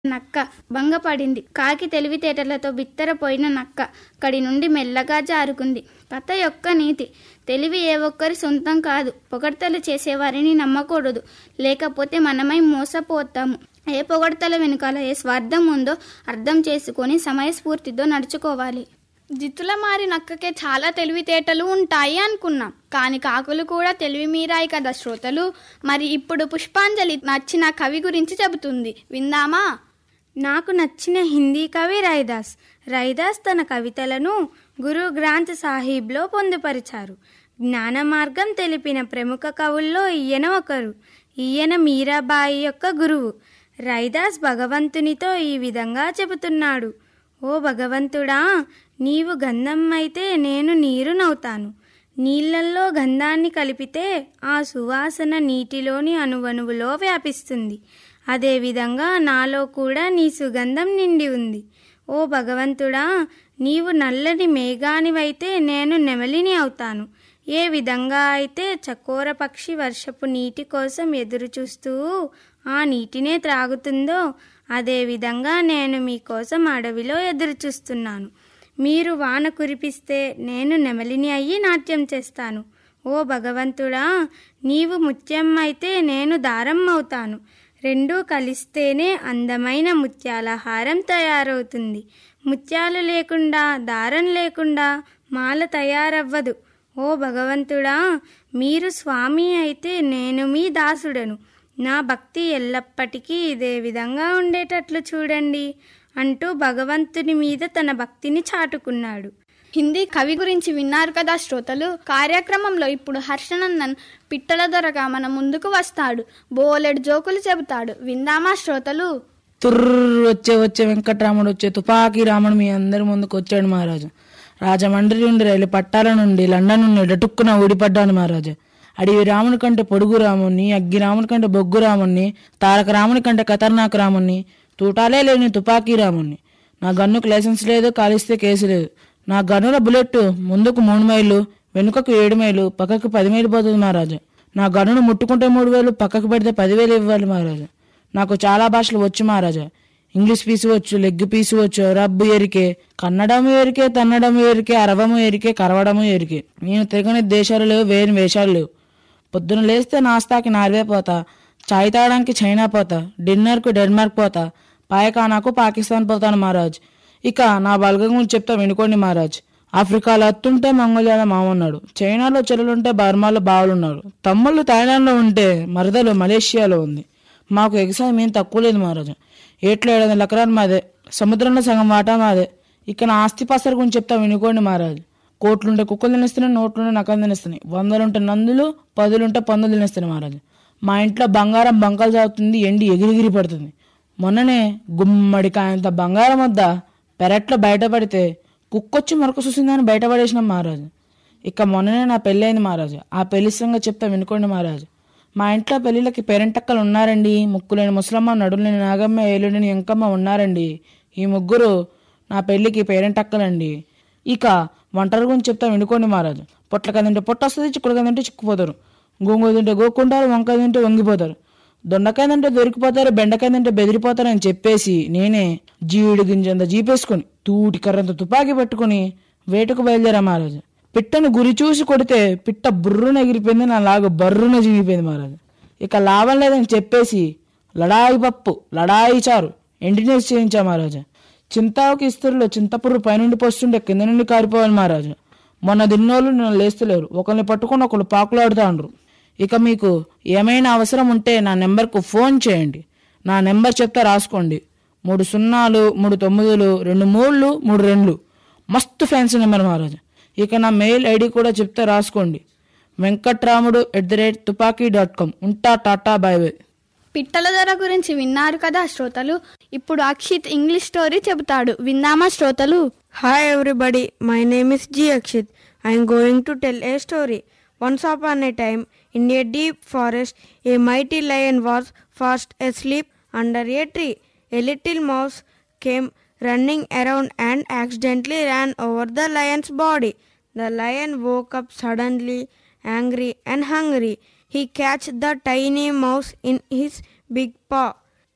నక్క భంగపడింది కాకి తెలివితేటలతో బిత్తరపోయిన నక్క కడి నుండి మెల్లగా జారుకుంది కథ యొక్క నీతి తెలివి ఏ ఒక్కరి సొంతం కాదు పొగడ్తలు చేసేవారిని నమ్మకూడదు లేకపోతే మనమై మోసపోతాము ఏ పొగడ్తల వెనుకాల ఏ స్వార్థం ఉందో అర్థం చేసుకొని సమయస్ఫూర్తితో నడుచుకోవాలి జిత్తుల మారి నక్కకే చాలా తెలివితేటలు ఉంటాయి అనుకున్నాం కానీ కాకులు కూడా తెలివి మీరాయి కదా శ్రోతలు మరి ఇప్పుడు పుష్పాంజలి నచ్చిన కవి గురించి చెబుతుంది విందామా నాకు నచ్చిన హిందీ కవి రైదాస్ రైదాస్ తన కవితలను గురు గ్రంథ్ సాహిబ్లో పొందుపరిచారు జ్ఞాన మార్గం తెలిపిన ప్రముఖ కవుల్లో ఈయన ఒకరు ఈయన మీరాబాయి యొక్క గురువు రైదాస్ భగవంతునితో ఈ విధంగా చెబుతున్నాడు ఓ భగవంతుడా నీవు గంధం అయితే నేను నీరునవుతాను నీళ్లల్లో గంధాన్ని కలిపితే ఆ సువాసన నీటిలోని అణువణువులో వ్యాపిస్తుంది అదేవిధంగా నాలో కూడా నీ సుగంధం నిండి ఉంది ఓ భగవంతుడా నీవు నల్లని మేఘానివైతే నేను నెమలిని అవుతాను ఏ విధంగా అయితే చకోర పక్షి వర్షపు నీటి కోసం ఎదురు చూస్తూ ఆ నీటినే త్రాగుతుందో అదేవిధంగా నేను మీకోసం అడవిలో ఎదురు చూస్తున్నాను మీరు వాన కురిపిస్తే నేను నెమలిని అయ్యి నాట్యం చేస్తాను ఓ భగవంతుడా నీవు ముత్యం అయితే నేను దారం అవుతాను రెండూ కలిస్తేనే అందమైన ముత్యాల హారం తయారవుతుంది ముత్యాలు లేకుండా దారం లేకుండా మాల తయారవ్వదు ఓ భగవంతుడా మీరు స్వామి అయితే నేను మీ దాసుడను నా భక్తి ఎల్లప్పటికీ ఇదే విధంగా ఉండేటట్లు చూడండి అంటూ భగవంతుని మీద తన భక్తిని చాటుకున్నాడు హిందీ కవి గురించి విన్నారు కదా శ్రోతలు కార్యక్రమంలో ఇప్పుడు హర్షనందన్ పిట్టల దొరగా మన ముందుకు వస్తాడు బోలెడు జోకులు చెబుతాడు విందామా శ్రోతలు తుర్రు వచ్చే వచ్చే వెంకట్రాముడు వచ్చే తుపాకీ రాముడు మీ అందరి ముందుకు వచ్చాడు మహారాజు రాజమండ్రి నుండి రైలు పట్టాల నుండి లండన్ నుండి డటుక్కున ఊడిపడ్డాను మహారాజు అడివి రాముని కంటే పొడుగు రాముణ్ణి అగ్గి రాముని కంటే బొగ్గు రాముణ్ణి తారక రాముని కంటే ఖతర్నాక్ రాముణ్ణి తూటాలే లేని తుపాకీ రాముణ్ణి నా గన్నుకు లైసెన్స్ లేదు కాలిస్తే కేసు లేదు నా గన్నుల బుల్లెట్ ముందుకు మూడు మైళ్ళు వెనుకకు ఏడు మైళ్ళు పక్కకు పది మైలు పోతుంది మహారాజు నా గన్నును ముట్టుకుంటే మూడు వేలు పక్కకు పెడితే పదివేలు ఇవ్వాలి మహారాజు నాకు చాలా భాషలు వచ్చు మహారాజా ఇంగ్లీష్ పీసు వచ్చు లెగ్ పీసు వచ్చు రబ్బు ఎరికే కన్నడము ఎరికే తన్నడము ఎరికే అరవము ఎరికే కరవడము ఎరికే నేను తిరగని దేశాలు లేవు వేరు వేషాలు లేవు పొద్దున లేస్తే నాస్తాకి నార్వే పోతా చాయ్ తాగడానికి చైనా పోతా డిన్నర్కు డెన్మార్క్ పోతా పాయకానాకు పాకిస్తాన్ పోతాను మహారాజ్ ఇక నా బలగం గురించి చెప్తా వినుకోండి మహారాజ్ ఆఫ్రికాలో అత్తుంటే మంగోలియాలో మామన్నాడు చైనాలో చెల్లెలుంటే బర్మాలో బావులున్నాడు తమ్ముళ్ళు థాయిలాండ్లో ఉంటే మరదలు మలేషియాలో ఉంది మాకు ఎగసాయం ఏం తక్కువ లేదు మహారాజా ఏట్లో ఏడు వందల ఎకరాలు మాదే సముద్రంలో సగం వాటా మాదే ఇక నా ఆస్తి పాసర గురించి చెప్తా వినుకోండి మహారాజు కోట్లుంటే కుక్కలు తినేస్తున్నాయి నోట్లుంటే నక్కలు తినేస్తున్నాయి వందలుంటే నందులు పదులుంటే పందులు తినేస్తున్నాయి మహారాజు మా ఇంట్లో బంగారం బంకలు సాగుతుంది ఎండి ఎగిరిగిరి పడుతుంది మొన్ననే గుమ్మడికాయంత బంగారం వద్ద పెరట్లో బయటపడితే కుక్కొచ్చి మరొక చూసిందని బయటపడేసినాం మహారాజు ఇక మొన్ననే నా పెళ్ళైంది మహారాజు ఆ పెళ్లి సంగతి చెప్తా వినుకోండి మహారాజు మా ఇంట్లో పెళ్లిళ్ళకి పేరెంటక్కలు ఉన్నారండి ముక్కులేని ముసలమ్మ నడులేని నాగమ్మ ఏలులేని ఎంకమ్మ ఉన్నారండి ఈ ముగ్గురు నా పెళ్లికి పేరెంటక్కలండి ఇక వంటల గురించి చెప్తా వినుకోండి మహారాజు పొట్ల తింటే పొట్ట వస్తుంది చిక్కుడుకాయ తింటే చిక్కుపోతారు గోంగూర తింటే గోక్కుంటారు వంకాయ తింటే వంగిపోతారు దొండకాయ తింటే దొరికిపోతారు బెండకాయ తింటే బెదిరిపోతారు అని చెప్పేసి నేనే జీవుడి గింజంత జీపేసుకొని తూటి కర్రంత తుపాకీ పెట్టుకుని వేటకు బయలుదేరా మహారాజు పిట్టను గురి చూసి కొడితే పిట్ట బుర్రున ఎగిరిపోయింది నా లాగు బర్రున జిగిపోయింది మహారాజు ఇక లాభం లేదని చెప్పేసి లడాయి పప్పు లడాయి చారు ఎండినేసి చేయించా మహారాజా చింతావుకి ఇస్తుల్లో చింతపుర్రు పైనుండి పోస్తుంటే కింద నుండి కారిపోవాలి మహారాజు మొన్న దిన్నోళ్ళు నన్ను లేస్తలేరు ఒకరిని పట్టుకొని ఒకరు పాకులాడుతా ఉండ్రు ఇక మీకు ఏమైనా అవసరం ఉంటే నా నెంబర్కు ఫోన్ చేయండి నా నెంబర్ చెప్తా రాసుకోండి మూడు సున్నాలు మూడు తొమ్మిదిలు రెండు మూడులు మూడు రెండ్లు మస్తు ఫ్యాన్సీ నెంబర్ మహారాజు ఇక నా మెయిల్ ఐడి కూడా చెప్తే రాసుకోండి Venkatramudu at the rate Tupaki dot com ఉంటా టాటా బై బై పిట్టల ధర గురించి విన్నారు కదా శ్రోతలు ఇప్పుడు అక్షిత్ ఇంగ్లీష్ స్టోరీ చెబుతాడు విందామా శ్రోతలు Hi everybody, my name is G Akshit. I am going to tell a story. Once upon a time, in a deep forest, a mighty lion was fast asleep under a tree. A little mouse came running around and accidentally ran over the lion's body. The lion woke up suddenly, angry and hungry. He catch the tiny mouse in his big paw.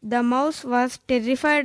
The mouse was terrified